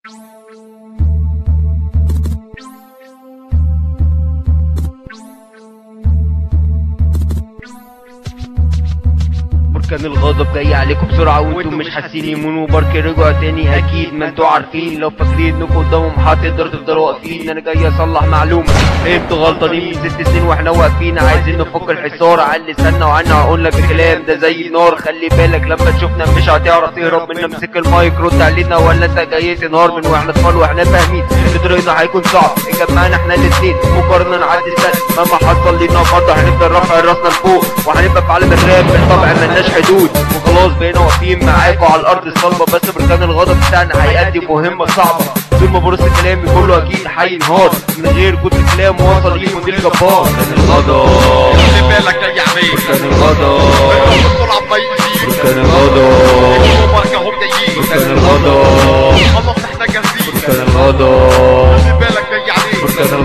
كان الغضب جاي عليكم بسرعة وانتم مش حاسين يمون وبارك رجعوا تاني اكيد ما انتوا عارفين لو فاكرين انكم قدامهم هتقدروا تفضلوا واقفين انا جاي اصلح معلومة انتوا غلطانين من ست سنين واحنا واقفين عايزين نفك الحصار على لساننا وعنا هقول لك الكلام ده زي النار خلي بالك لما تشوفنا مش هتعرف تهرب منا امسك المايك رد علينا ولا انت جاي تنهار من واحنا اطفال واحنا فاهمين ان طريقنا هيكون صعب جمعنا احنا الاتنين مقارنة نعدي السنة مهما حصل لينا برضه هنفضل رافع راسنا لفوق وهنبقى في عالم الراب بالطبع ملناش حدود وخلاص بقينا واقفين معاكوا على الارض الصلبة بس بركان الغضب بتاعنا هيأدي مهمة صعبة طول ما برص كلامي كله اكيد هينهار من غير كتر كلام وصل ليه مدير جبار كان الغضب خلي بالك يا عميد كان الغضب بسرعة بيزيد كان الغضب ماركة هم جايين كان الغضب خلاص احنا جاهزين كان الغضب خلي بالك يا عميد كان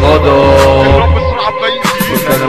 الغضب بسرعة بيزيد كان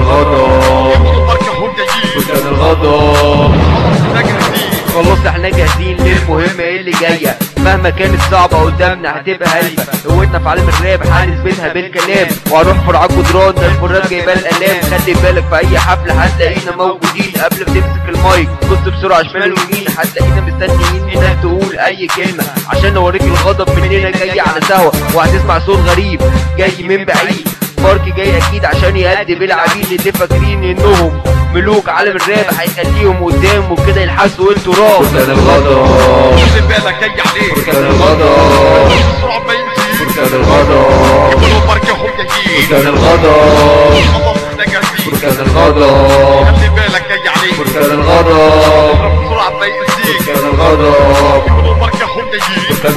الغضب ماركة هم جايين كان الغضب خلاص احنا جاهزين خلاص احنا جاهزين للمهمة اللي جاية مهما كانت صعبة قدامنا هتبقى هلبة قوتنا في عالم الراب هنثبتها بالكلام وهنحفر على الجدران ده الفرات جايبة الالام خلي بالك في اي حفلة هتلاقينا موجودين قبل ما تمسك المايك بص بسرعة شمال ويمين هتلاقينا مستنيين انك تقول اي كلمة عشان نوريك الغضب مننا جاي على سوا وهتسمع صوت غريب جاي من بعيد بارك جاي اكيد عشان يهدي بالعبيد اللي فاكرين انهم ملوك عالم الراب هيخليهم قدام وكده يلحسوا التراب كان الغضب خلي بالك يا عميد كان الغضب بسرعة بيزيد كان الغضب يقولوا ماركة هم جايين كان الغضب خلاص احنا جاهزين كان الغضب خلي بالك يا عميد كان الغضب بسرعة بيزيد كان الغضب يقولوا ماركة هم جايين كان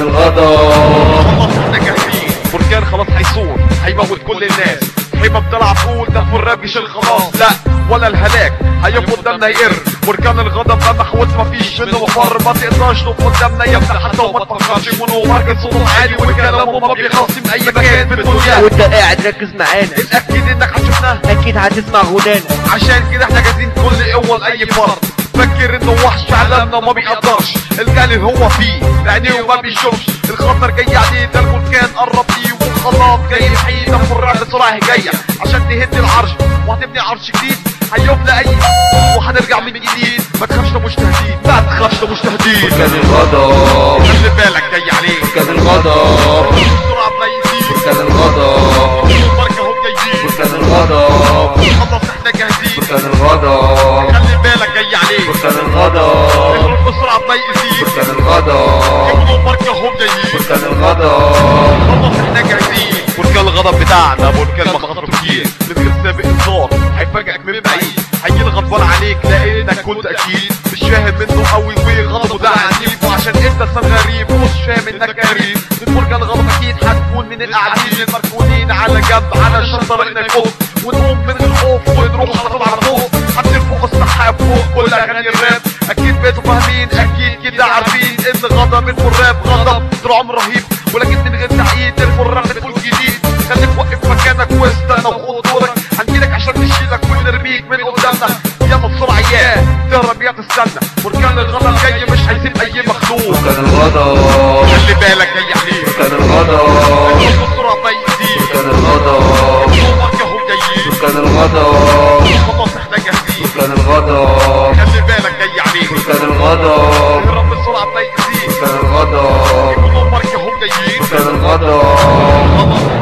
الغضب خلاص احنا جاهزين بركان خلاص هيصون هيموت كل الناس هيبقى بتلعب قول ده في الراب مش الخلاص لا ولا الهلاك هيقف قدامنا يقر بركان الغضب ده محوط مفيش منه مفر ما تقدرش تقف قدامنا يفتح حتى وما تفكرش منه ماركت صوته عالي وكلامه ما بيخلصش من اي مكان في الدنيا وانت قاعد ركز معانا الاكيد انك هتشوفنا اكيد هتسمع غنانا عشان كده احنا جاهزين كل قوة لأي فرد فكر انه وحش في عالمنا وما بيقدرش الجهل هو فيه بعينيه وما بيشوفش الخطر جاي عليه ده البركان قرب ليه وخلاص جاي يحيي ده الرعد بسرعة جاية عشان تهد العرش وهتبني عرش جديد هيبنى اي وهنرجع من جديد ما تخافش ده مجتهدين ما تخافش ده مجتهدين كان الغضب خلي بالك جاي عليك كان الغضب بسرعة بيزيد كان الغضب بركة هم جايين كان الغضب خلاص احنا جاهزين كان الغضب خلي بالك جاي عليك كان الغضب اخرج بسرعة بيزيد كان الغضب يبقوا بركة هم جايين كان الغضب خلاص احنا جاهزين بركان الغضب بتاعنا بركان مخاطر كتير من غير سابق انذار هيفاجئك من بعيد هيجي غضبان عليك لانك كنت اكيد مش فاهم منه قوي وغضبه ده عنيف وعشان انت انسان غريب ومش فاهم انك قريب من بركان الغضب اكيد هتكون من القاعدين المركونين على جنب على شطر انك فوق ونقوم من الخوف ونروح على طول على فوق حاطين فوق السحاب فوق كل اغاني الراب اكيد بقيتوا فاهمين اكيد كده عارفين ان غضب الراب غضب طول عمر رهيب ولكن من غير تعقيد الراب تكون جديد خليك واقف مكانك واستنى وخد دورك هنجيلك عشان نشيلك ونرميك من قدامنا يلا بسرعه يا تهرب يا تستنى بركان الغضب جاي مش هيسيب اي مخلوق كان الغضب خلي بالك جاي عليك كان الغضب بسرعه بيزيد كان الغضب بركه هم جايين كان الغضب خلاص احنا جاهزين كان الغضب خلي بالك جاي عليك كان الغضب اهرب بسرعه بيزيد كان الغضب بركه هم جايين كان الغضب خلاص